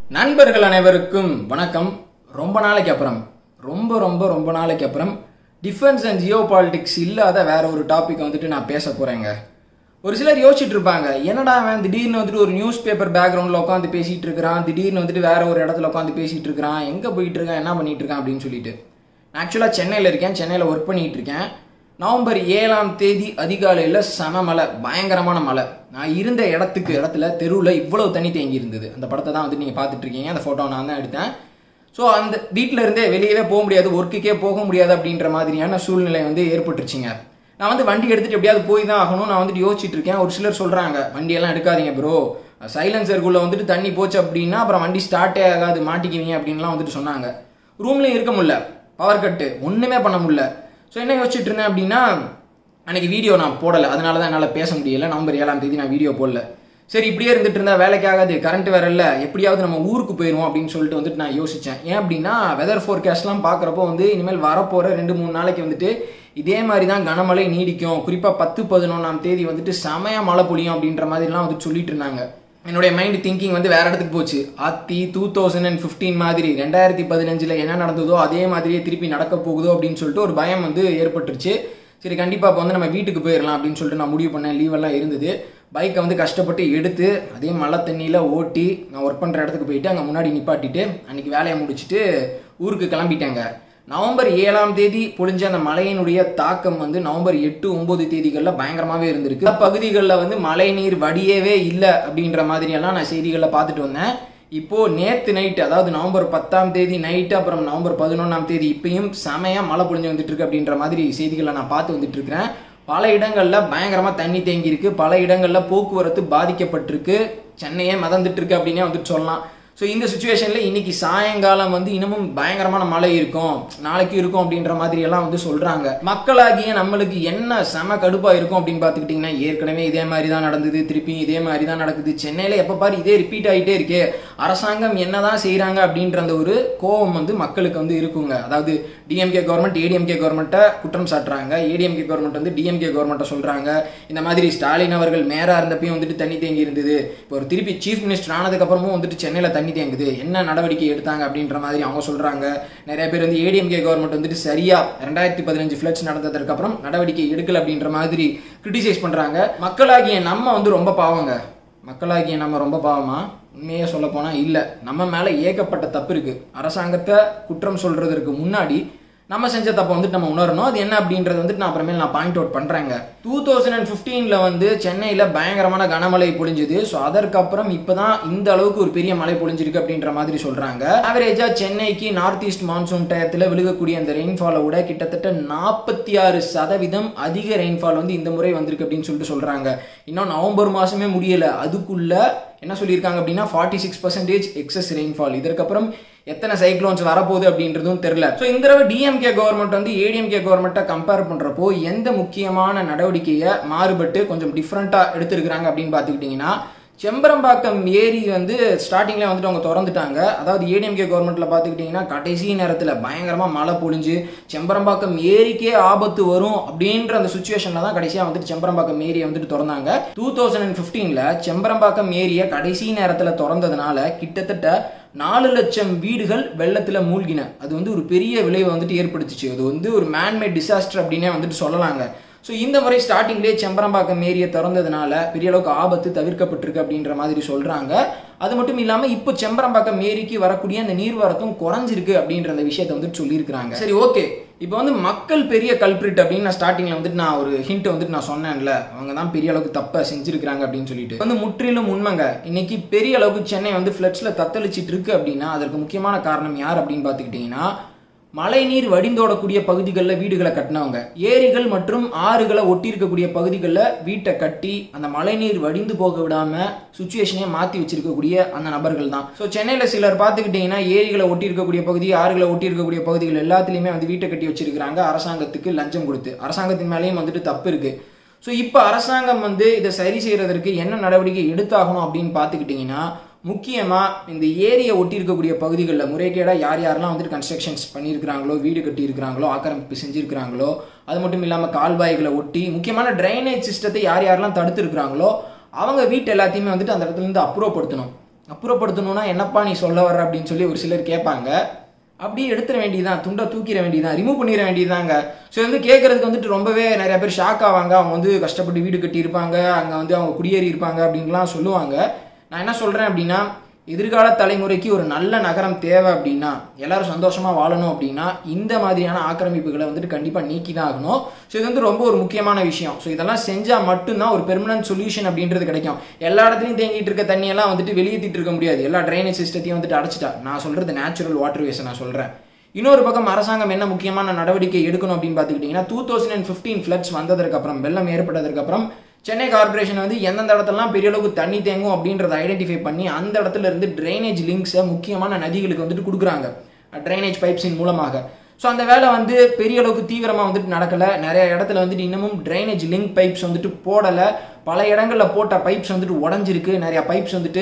நண்பர்கள் அனைவருக்கும் வணக்கம் ரொம்ப நாளைக்கு அப்புறம் ரொம்ப ரொம்ப ரொம்ப நாளைக்கு அப்புறம் டிஃபென்ஸ் அண்ட் ஜியோ பாலிடிக்ஸ் இல்லாத வேற ஒரு டாபிக் வந்துட்டு நான் பேச போறேங்க ஒரு சிலர் யோசிச்சுட்டு இருப்பாங்க என்னடா அவன் திடீர்னு வந்துட்டு ஒரு நியூஸ் பேப்பர் பேக்ரவுண்டில் உட்காந்து பேசிட்டு இருக்கிறான் திடீர்னு வந்துட்டு வேற ஒரு இடத்துல உட்காந்து பேசிட்டு இருக்கிறான் எங்கே போயிட்டு இருக்கான் என்ன பண்ணிட்டு இருக்கான் அப்படின்னு சொல்லிட்டு நான் ஆக்சுவலாக சென்னையில் இருக்கேன் சென்னையில் ஒர்க் பண்ணிட்டு இருக்கேன் நவம்பர் ஏழாம் தேதி அதிகாலையில் செம மழை பயங்கரமான மழை நான் இருந்த இடத்துக்கு இடத்துல தெருவில் இவ்வளவு தண்ணி தேங்கி இருந்தது அந்த படத்தை தான் வந்து நீங்கள் பார்த்துட்டு இருக்கீங்க அந்த ஃபோட்டோ நான் தான் எடுத்தேன் ஸோ அந்த வீட்டில் இருந்தே வெளியவே போக முடியாது ஒர்க்குக்கே போக முடியாது அப்படின்ற மாதிரியான சூழ்நிலை வந்து ஏற்பட்டுருச்சுங்க நான் வந்து வண்டி எடுத்துட்டு எப்படியாவது போய் தான் ஆகணும் நான் வந்துட்டு யோசிச்சுட்டு இருக்கேன் ஒரு சிலர் சொல்கிறாங்க வண்டியெல்லாம் எடுக்காதீங்க ப்ரோ சைலன்சருக்குள்ளே வந்துட்டு தண்ணி போச்சு அப்படின்னா அப்புறம் வண்டி ஸ்டார்ட்டே ஆகாது மாட்டிக்குவீங்க அப்படின்லாம் வந்துட்டு சொன்னாங்க ரூம்லேயும் இருக்க முடியல பவர் கட்டு ஒன்றுமே பண்ண முடியல ஸோ என்ன யோசிச்சுட்டு இருந்தேன் அப்படின்னா அன்னைக்கு வீடியோ நான் போடலை அதனால தான் என்னால் பேச முடியல நவம்பர் ஏழாம் தேதி நான் வீடியோ போடல சரி இப்படியே இருந்துட்டு இருந்தா வேலைக்கு ஆகாது கரண்ட் வேற இல்லை எப்படியாவது நம்ம ஊருக்கு போயிடுவோம் அப்படின்னு சொல்லிட்டு வந்துட்டு நான் யோசித்தேன் ஏன் அப்படின்னா வெதர் ஃபோர்காஸ்ட்லாம் பார்க்குறப்போ வந்து இனிமேல் வரப்போகிற ரெண்டு மூணு நாளைக்கு வந்துட்டு இதே மாதிரி தான் கனமழை நீடிக்கும் குறிப்பாக பத்து பதினொன்றாம் தேதி வந்துட்டு செமையா மழை பொழியும் அப்படின்ற மாதிரிலாம் வந்து சொல்லிட்டு இருந்தாங்க என்னுடைய மைண்ட் திங்கிங் வந்து வேற இடத்துக்கு போச்சு ஆத்தி டூ தௌசண்ட் அண்ட் ஃபிஃப்டீன் மாதிரி ரெண்டாயிரத்தி பதினஞ்சில் என்ன நடந்ததோ அதே மாதிரியே திருப்பி நடக்க போகுதோ அப்படின்னு சொல்லிட்டு ஒரு பயம் வந்து ஏற்பட்டுருச்சு சரி கண்டிப்பாக இப்போ வந்து நம்ம வீட்டுக்கு போயிடலாம் அப்படின்னு சொல்லிட்டு நான் முடிவு பண்ணேன் லீவெல்லாம் இருந்தது பைக்கை வந்து கஷ்டப்பட்டு எடுத்து அதே மழை தண்ணியில் ஓட்டி நான் ஒர்க் பண்ணுற இடத்துக்கு போயிட்டு அங்கே முன்னாடி நிப்பாட்டிட்டு அன்னைக்கு வேலையை முடிச்சுட்டு ஊருக்கு கிளம்பிட்டேங்க நவம்பர் ஏழாம் தேதி பொழிஞ்ச அந்த மழையினுடைய தாக்கம் வந்து நவம்பர் எட்டு ஒன்பது தேதிகளில் பயங்கரமாகவே இருந்திருக்கு பல பகுதிகளில் வந்து மழை நீர் வடியவே இல்லை அப்படின்ற மாதிரியெல்லாம் நான் செய்திகளில் பார்த்துட்டு வந்தேன் இப்போ நேத்து நைட் அதாவது நவம்பர் பத்தாம் தேதி நைட்டு அப்புறம் நவம்பர் பதினொன்றாம் தேதி இப்பயும் செமையா மழை பொழிஞ்சு வந்துட்டு இருக்கு அப்படின்ற மாதிரி செய்திகளை நான் பார்த்து வந்துட்டு இருக்கிறேன் பல இடங்கள்ல பயங்கரமா தண்ணி தேங்கி இருக்கு பல இடங்கள்ல போக்குவரத்து பாதிக்கப்பட்டிருக்கு சென்னையே மிதந்துட்டு இருக்கு அப்படின்னே வந்துட்டு சொல்லலாம் ஸோ இந்த சுச்சுவேஷன்ல இன்னைக்கு சாயங்காலம் வந்து இன்னமும் பயங்கரமான மழை இருக்கும் நாளைக்கு இருக்கும் அப்படின்ற மாதிரி எல்லாம் வந்து சொல்றாங்க மக்களாகிய நம்மளுக்கு என்ன செம கடுப்பா இருக்கும் அப்படின்னு பார்த்துக்கிட்டிங்கன்னா ஏற்கனவே இதே மாதிரி தான் நடந்தது திருப்பி இதே மாதிரி தான் நடக்குது சென்னையில எப்ப பாரு இதே ரிப்பீட் ஆகிட்டே இருக்கே அரசாங்கம் என்னதான் செய்யறாங்க அப்படின்ற அந்த ஒரு கோபம் வந்து மக்களுக்கு வந்து இருக்குங்க அதாவது டிஎம்கே கவர்மெண்ட் ஏடிஎம்கே கவர்மெண்ட்டை குற்றம் சாட்டுறாங்க ஏடிஎம்கே கவர்மெண்ட் வந்து டிஎம்கே கவர்மெண்ட்டை சொல்றாங்க இந்த மாதிரி ஸ்டாலின் அவர்கள் மேரா இருந்தப்பையும் வந்துட்டு தண்ணி தேங்கி இருந்தது இப்போ ஒரு திருப்பி சீஃப் மினிஸ்டர் ஆனதுக்கு அப்புறமும் வந்துட்டு சென்னையில தண்ணி தேங்குது என்ன நடவடிக்கை எடுத்தாங்க அப்படின்ற மாதிரி அவங்க சொல்றாங்க நிறைய பேர் வந்து ஏடிஎம்கே கவர்மெண்ட் வந்துட்டு சரியா ரெண்டாயிரத்தி பதினஞ்சு ஃபிளட்ஸ் நடந்ததற்கு அப்புறம் நடவடிக்கை எடுக்கல அப்படின்ற மாதிரி கிரிட்டிசைஸ் பண்றாங்க மக்களாகிய நம்ம வந்து ரொம்ப பாவங்க மக்களாகிய நம்ம ரொம்ப பாவமா உண்மையே சொல்ல போனா இல்ல நம்ம மேல ஏகப்பட்ட தப்பு இருக்கு அரசாங்கத்தை குற்றம் சொல்றதற்கு முன்னாடி நம்ம செஞ்ச தப்பை வந்துட்டு நம்ம உணரணும் அது என்ன அப்படின்றது வந்துட்டு நான் அப்புறமேல் நான் பாயிண்ட் அவுட் பண்றேங்க டூ தௌசண்ட் அண்ட் ஃபிஃப்டீன்ல வந்து சென்னையில பயங்கரமான கனமழை பொழிஞ்சுது ஸோ அதற்கப்புறம் இப்பதான் இந்த அளவுக்கு ஒரு பெரிய மழை பொழிஞ்சிருக்கு அப்படின்ற மாதிரி சொல்றாங்க ஆவரேஜா சென்னைக்கு நார்த் ஈஸ்ட் மான்சூன் டயத்துல விழுகக்கூடிய அந்த ரெயின்ஃபாலை விட கிட்டத்தட்ட நாற்பத்தி ஆறு சதவீதம் அதிக ரெயின்ஃபால் வந்து இந்த முறை வந்திருக்கு அப்படின்னு சொல்லிட்டு சொல்றாங்க இன்னும் நவம்பர் மாசமே முடியல அதுக்குள்ள என்ன சொல்லியிருக்காங்க அப்படின்னா forty six percentage excess rainfall இதற்கப்புறம் எத்தனை சைக்ளோன்ஸ் வரப்போகுது அப்படின்றதும் தெரியல ஸோ இந்த தடவை டிஎம்கே கவர்மெண்ட் வந்து ஏடிஎம்கே கவர்மெண்ட்டை கம்பேர் பண்ணுறப்போ எந்த முக்கியமான நடவடிக்கையை மாறுபட்டு கொஞ்சம் டிஃப்ரெண்ட்டாக எடுத்திருக்கிறாங்க அப்படின்னு பார்த்துக்கிட்டிங்கன்னா செம்பரம்பாக்கம் ஏரி வந்து ஸ்டார்டிங்ல வந்துட்டு அவங்க திறந்துட்டாங்க அதாவது ஏடிஎம்கே கவர்மெண்ட்ல பாத்துக்கிட்டீங்கன்னா கடைசி நேரத்துல பயங்கரமா மழை பொழிஞ்சு செம்பரம்பாக்கம் ஏரிக்கே ஆபத்து வரும் அப்படின்ற அந்த சுச்சுவேஷன்ல தான் கடைசியா வந்துட்டு செம்பரம்பாக்கம் ஏரியை வந்துட்டு திறந்தாங்க டூ தௌசண்ட் அண்ட் பிப்டீன்ல செம்பரம்பாக்கம் ஏரியை கடைசி நேரத்துல திறந்ததுனால கிட்டத்தட்ட நாலு லட்சம் வீடுகள் வெள்ளத்துல மூழ்கின அது வந்து ஒரு பெரிய விளைவை வந்துட்டு ஏற்படுத்துச்சு அது வந்து ஒரு மேன்மேட் டிசாஸ்டர் அப்படின்னே வந்துட்டு சொல்லலாங்க ஸோ இந்த முறை ஸ்டார்டிங்லேயே செம்பரம்பாக்கம் ஏரியை திறந்ததுனால பெரிய அளவுக்கு ஆபத்து தவிர்க்கப்பட்டிருக்கு அப்படின்ற மாதிரி சொல்றாங்க அது மட்டும் இல்லாமல் இப்போ செம்பரம்பாக்கம் ஏரிக்கு வரக்கூடிய அந்த நீர்வரத்தும் குறைஞ்சிருக்கு அப்படின்ற அந்த விஷயத்தை வந்துட்டு சொல்லியிருக்கிறாங்க சரி ஓகே இப்போ வந்து மக்கள் பெரிய கல்பிரிட் அப்படின்னு நான் ஸ்டார்டிங்ல வந்துட்டு நான் ஒரு ஹிண்ட் வந்துட்டு நான் சொன்னேன்ல அவங்க தான் பெரிய அளவுக்கு தப்பை செஞ்சிருக்கிறாங்க அப்படின்னு சொல்லிட்டு வந்து முற்றிலும் உண்மைங்க இன்னைக்கு பெரிய அளவுக்கு சென்னை வந்து ஃபிளட்ஸ்ல தத்தளிச்சிட்டு இருக்கு அப்படின்னா அதற்கு முக்கியமான காரணம் யார் அப்படின்னு பார்த்துக்கிட்டிங்கன்னா மழைநீர் வடிந்தோடக்கூடிய பகுதிகளில் வீடுகளை கட்டினவங்க ஏரிகள் மற்றும் ஆறுகளை ஒட்டி இருக்கக்கூடிய பகுதிகளில் வீட்டை கட்டி அந்த மழைநீர் வடிந்து போக விடாம சுச்சுவேஷனே மாற்றி வச்சிருக்கக்கூடிய அந்த நபர்கள் தான் ஸோ சென்னையில் சிலர் பார்த்துக்கிட்டிங்கன்னா ஏரிகளை ஒட்டி இருக்கக்கூடிய பகுதி ஆறுகளை ஒட்டி இருக்கக்கூடிய பகுதிகள் எல்லாத்துலேயுமே வந்து வீட்டை கட்டி வச்சிருக்கிறாங்க அரசாங்கத்துக்கு லஞ்சம் கொடுத்து அரசாங்கத்தின் மேலேயும் வந்துட்டு தப்பு இருக்கு ஸோ இப்போ அரசாங்கம் வந்து இதை சரி செய்யறதற்கு என்ன நடவடிக்கை எடுத்தாகணும் அப்படின்னு பார்த்துக்கிட்டிங்கன்னா முக்கியமாக இந்த ஏரியை ஒட்டி இருக்கக்கூடிய பகுதிகளில் முறைகேடாக யார் யாரெல்லாம் வந்துட்டு கன்ஸ்ட்ரக்ஷன்ஸ் பண்ணியிருக்கிறாங்களோ வீடு கட்டி இருக்கிறாங்களோ ஆக்கிரமிப்பு செஞ்சுருக்கிறாங்களோ அது மட்டும் இல்லாமல் கால்வாய்களை ஒட்டி முக்கியமான ட்ரைனேஜ் சிஸ்டத்தை யார் யாரெல்லாம் தடுத்துருக்கிறாங்களோ அவங்க வீட்டு எல்லாத்தையுமே வந்துட்டு அந்த இடத்துல இருந்து அப்ரூவ் படுத்தணும் அப்புறப்படுத்தணும்னா என்னப்பா நீ சொல்ல வர்ற அப்படின்னு சொல்லி ஒரு சிலர் கேட்பாங்க அப்படியே எடுத்துட வேண்டியதுதான் துண்டை தூக்கிட வேண்டியதுதான் ரிமூவ் பண்ணிட வேண்டியதுதாங்க ஸோ வந்து கேட்கறதுக்கு வந்துட்டு ரொம்பவே நிறைய பேர் ஷாக் ஆவாங்க அவங்க வந்து கஷ்டப்பட்டு வீடு கட்டி இருப்பாங்க அங்கே வந்து அவங்க குடியேறி இருப்பாங்க அப்படின்லாம் சொல்லுவாங்க நான் என்ன சொல்கிறேன் அப்படின்னா எதிர்கால தலைமுறைக்கு ஒரு நல்ல நகரம் தேவை அப்படின்னா எல்லாரும் சந்தோஷமா வாழணும் அப்படின்னா இந்த மாதிரியான ஆக்கிரமிப்புகளை வந்துட்டு கண்டிப்பாக நீக்கி தான் ஆகணும் ஸோ இது வந்து ரொம்ப ஒரு முக்கியமான விஷயம் ஸோ இதெல்லாம் செஞ்சால் மட்டும்தான் ஒரு பெர்மனன்ட் சொல்யூஷன் அப்படின்றது கிடைக்கும் எல்லா இடத்துலையும் தேங்கிட்டு இருக்க தண்ணியெல்லாம் வந்துட்டு வெளியேற்றிட்டு இருக்க முடியாது எல்லா ட்ரைனேஜ் சிஸ்டத்தையும் வந்துட்டு அடைச்சிட்டா நான் சொல்றது நேச்சுரல் வாட்டர் வேஸை நான் சொல்கிறேன் இன்னொரு பக்கம் அரசாங்கம் என்ன முக்கியமான நடவடிக்கை எடுக்கணும் அப்படின்னு பார்த்துக்கிட்டிங்கன்னா two thousand and fifteen floods வந்ததற்கு அப்புறம் வெள்ளம் ஏற்பட்டதற்கு அப்புறம் சென்னை கார்பரேஷன் வந்து எந்தெந்த இடத்துலலாம் பெரிய அளவுக்கு தண்ணி தேங்கும் அப்படின்றத ஐடென்டிஃபை பண்ணி அந்த இடத்துல இருந்து ட்ரைனேஜ் லிங்க்ஸை முக்கியமான நதிகளுக்கு வந்துட்டு கொடுக்குறாங்க ட்ரைனேஜ் பைப்ஸின் மூலமாக ஸோ அந்த வேலை வந்து பெரிய அளவுக்கு தீவிரமாக வந்துட்டு நடக்கலை நிறைய இடத்துல வந்துட்டு இன்னமும் ட்ரைனேஜ் லிங்க் பைப்ஸ் வந்துட்டு போடலை பல இடங்களில் போட்ட பைப்ஸ் வந்துட்டு உடஞ்சிருக்கு நிறைய பைப்ஸ் வந்துட்டு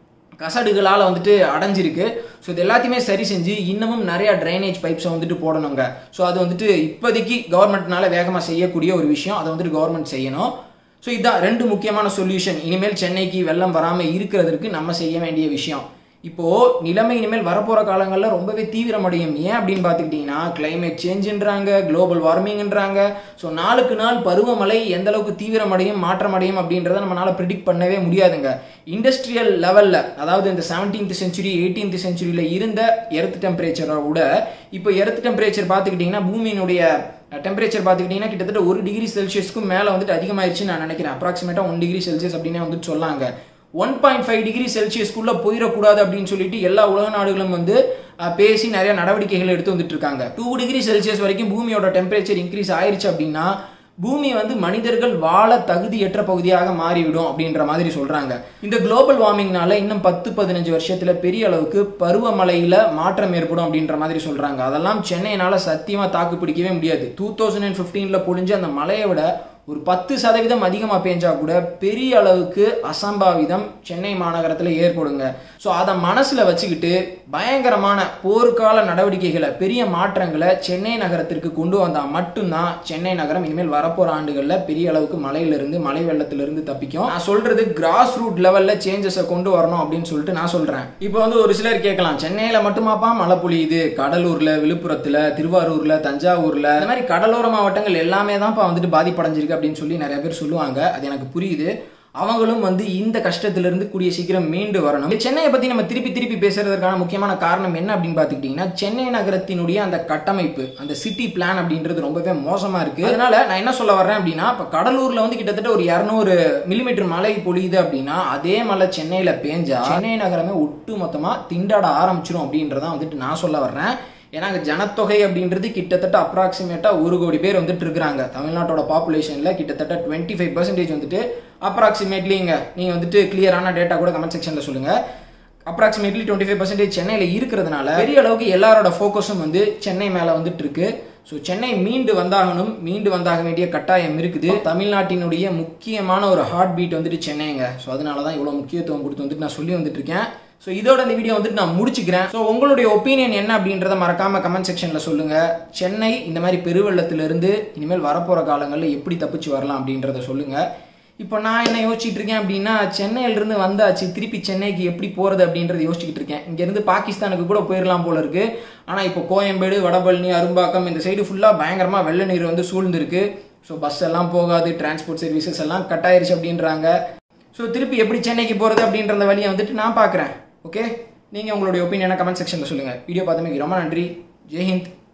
கசடுகளால் வந்துட்டு அடைஞ்சிருக்கு ஸோ இது எல்லாத்தையுமே சரி செஞ்சு இன்னமும் நிறைய ட்ரைனேஜ் பைப்ஸை வந்துட்டு போடணுங்க ஸோ அது வந்துட்டு இப்போதைக்கு கவர்மெண்ட்னால வேகமாக செய்யக்கூடிய ஒரு விஷயம் அதை வந்துட்டு கவர்மெண்ட் செய்யணும் ஸோ இதுதான் ரெண்டு முக்கியமான சொல்யூஷன் இனிமேல் சென்னைக்கு வெள்ளம் வராமல் இருக்கிறதுக்கு நம்ம செய்ய வேண்டிய விஷயம் இப்போ நிலைமை இனிமேல் வரப்போற காலங்களில் ரொம்பவே தீவிரமடையும் ஏன் அப்படின்னு பார்த்துக்கிட்டிங்கன்னா கிளைமேட் சேஞ்சுன்றாங்க குளோபல் வார்மிங்ன்றாங்க ஸோ நாளுக்கு நாள் பருவமழை எந்த அளவுக்கு தீவிரமடையும் மாற்றமடையும் அப்படின்றத நம்மளால ப்ரிடிக்ட் பண்ணவே முடியாதுங்க இண்டஸ்ட்ரியல் லெவலில் அதாவது இந்த செவன்டீன்த் செஞ்சுரி எயிட்டீன்த் செஞ்சுரியில் இருந்த எர்த் டெம்பரேச்சரை விட இப்போ எர்த் டெம்பரேச்சர் பார்த்துக்கிட்டிங்கன்னா பூமியினுடைய டெம்பரேச்சர் பார்த்துக்கிட்டிங்கன்னா கிட்டத்தட்ட ஒரு டிகிரி செல்சியஸ்க்கும் மேலே வந்துட்டு அதிகமாயிருச்சுன்னு நான் நினைக்கிறேன் அப்ராக்சிமேட்டாக ஒன் டிகிரி செல்சியஸ் அப்படின்னு வந்துட்டு சொல்லாங்க ஒன் பாயிண்ட் ஃபைவ் டிகிரி செல்சியஸ்க்குள்ளே போயிடக்கூடாது அப்படின்னு சொல்லிட்டு எல்லா உலக நாடுகளும் வந்து அஹ், பேசி நிறைய நடவடிக்கைகள் எடுத்து வந்துட்டு இருக்காங்க டூ டிகிரி செல்சியஸ் வரைக்கும் பூமியோட டெம்பரேச்சர் இன்க்ரீஸ் ஆயிருச்சு அப்படின்னா பூமி வந்து மனிதர்கள் வாழ தகுதியற்ற பகுதியாக மாறிவிடும் அப்படின்ற மாதிரி சொல்றாங்க இந்த குளோபல் வார்மிங்னால இன்னும் பத்து பதினஞ்சு வருஷத்துல பெரிய அளவுக்கு பருவமழையில மாற்றம் ஏற்படும் அப்படின்ற மாதிரி சொல்றாங்க அதெல்லாம் சென்னையினால சத்தியமா தாக்கு பிடிக்கவே முடியாது டூ தௌசண்ட் அண்ட் ஃபிஃப்டீன்ல பொழிஞ்ச அந்த மழையை விட ஒரு பத்து சதவீதம் அதிகமாக பேஞ்சா கூட பெரிய அளவுக்கு அசம்பாவிதம் சென்னை மாநகரத்தில் ஏற்படுங்க ஸோ அதை மனசில் வச்சுக்கிட்டு பயங்கரமான போர்க்கால நடவடிக்கைகளை பெரிய மாற்றங்களை சென்னை நகரத்திற்கு கொண்டு வந்தால் மட்டும்தான் சென்னை நகரம் இனிமேல் வரப்போகிற ஆண்டுகளில் பெரிய அளவுக்கு மழையிலிருந்து மழை வெள்ளத்திலிருந்து தப்பிக்கும் நான் சொல்றது கிராஸ் ரூட் லெவலில் சேஞ்சஸை கொண்டு வரணும் அப்படின்னு சொல்லிட்டு நான் சொல்கிறேன் இப்போ வந்து ஒரு சிலர் கேட்கலாம் சென்னையில் மட்டுமாப்பா மழை பொழியுது கடலூரில் விழுப்புரத்தில் திருவாரூரில் தஞ்சாவூரில் இந்த மாதிரி கடலோர மாவட்டங்கள் எல்லாமே தான்ப்பா வந்துட்டு பாதிப்படைஞ்சிருக்கு அப்படின்னு சொல்லி நிறைய பேர் சொல்லுவாங்க அது எனக்கு புரியுது அவங்களும் வந்து இந்த கஷ்டத்திலிருந்து கூடிய சீக்கிரம் மீண்டு வரணும் இந்த சென்னையை பத்தி நம்ம திருப்பி திருப்பி பேசுறதுக்கான முக்கியமான காரணம் என்ன அப்படின்னு பார்த்துக்கிட்டிங்கன்னா சென்னை நகரத்தினுடைய அந்த கட்டமைப்பு அந்த சிட்டி பிளான் அப்படின்றது ரொம்பவே மோசமா இருக்கு அதனால நான் என்ன சொல்ல வர்றேன் அப்படின்னா இப்போ கடலூர்ல வந்து கிட்டத்தட்ட ஒரு இரநூறு மில்லிமீட்டர் மழை பொழியுது அப்படின்னா அதே மழை சென்னையில பேஞ்சா சென்னை நகரமே ஒட்டு மொத்தமா திண்டாட ஆரம்பிச்சிடும் அப்படின்றதான் வந்துட்டு நான் சொல்ல வர்றேன் ஏன்னா அங்கே ஜனத்தொகை அப்படின்றது கிட்டத்தட்ட அப்ராக்சிமேட்டாக ஒரு கோடி பேர் வந்துட்டு இருக்கிறாங்க தமிழ்நாட்டோட பாப்புலேஷனில் கிட்டத்தட்ட டுவெண்ட்டி ஃபைவ் பர்சன்டேஜ் வந்துட்டு அப்ராக்சிமேட்லிங்க நீங்கள் வந்துட்டு கிளியரான டேட்டா கூட கமெண்ட் செக்ஷனில் சொல்லுங்கள் அப்ராக்சிமேட்லி டுவெண்ட்டி ஃபைவ் பர்சன்டேஜ் சென்னையில் இருக்கிறதுனால பெரிய அளவுக்கு எல்லாரோட ஃபோக்கஸும் வந்து சென்னை மேலே வந்துட்டு இருக்கு ஸோ சென்னை மீண்டு வந்தாகணும் மீண்டு வந்தாக வேண்டிய கட்டாயம் இருக்குது தமிழ்நாட்டினுடைய முக்கியமான ஒரு ஹார்ட் பீட் வந்துட்டு சென்னைங்க ஸோ அதனால தான் இவ்வளோ முக்கியத்துவம் கொடுத்து வந்துட்டு நான் சொல்லி வந்துட்டு இருக்கேன் ஸோ இதோட இந்த வீடியோ வந்துட்டு நான் முடிச்சுக்கிறேன் ஸோ உங்களுடைய ஒப்பீனியன் என்ன அப்படின்றத மறக்காம கமெண்ட் செக்ஷனில் சொல்லுங்க சென்னை இந்த மாதிரி பெருவெள்ளத்திலிருந்து இனிமேல் வரப்போகிற காலங்களில் எப்படி தப்பிச்சு வரலாம் அப்படின்றத சொல்லுங்க இப்போ நான் என்ன யோசிச்சுட்டு இருக்கேன் அப்படின்னா சென்னையிலிருந்து வந்தாச்சு திருப்பி சென்னைக்கு எப்படி போகிறது அப்படின்றத யோசிச்சுக்கிட்டு இருக்கேன் இங்கேருந்து பாகிஸ்தானுக்கு கூட போயிடலாம் போல இருக்கு ஆனால் இப்போ கோயம்பேடு வடபழனி அரும்பாக்கம் இந்த சைடு ஃபுல்லாக பயங்கரமாக வெள்ள நீர் வந்து சூழ்ந்திருக்கு ஸோ பஸ் எல்லாம் போகாது டிரான்ஸ்போர்ட் சர்வீசஸ் எல்லாம் கட் ஆயிருச்சு அப்படின்றாங்க ஸோ திருப்பி எப்படி சென்னைக்கு போகிறது அப்படின்ற அந்த வழியை வந்துட்டு நான் பார்க்குறேன் ஓகே நீங்கள் உங்களுடைய ஒப்பீனியனை கமெண்ட் செக்ஷனில் சொல்லுங்கள் வீடியோ பார்த்தமைக்கு ரொம்ப நன்றி ஜெய்ஹிந்த்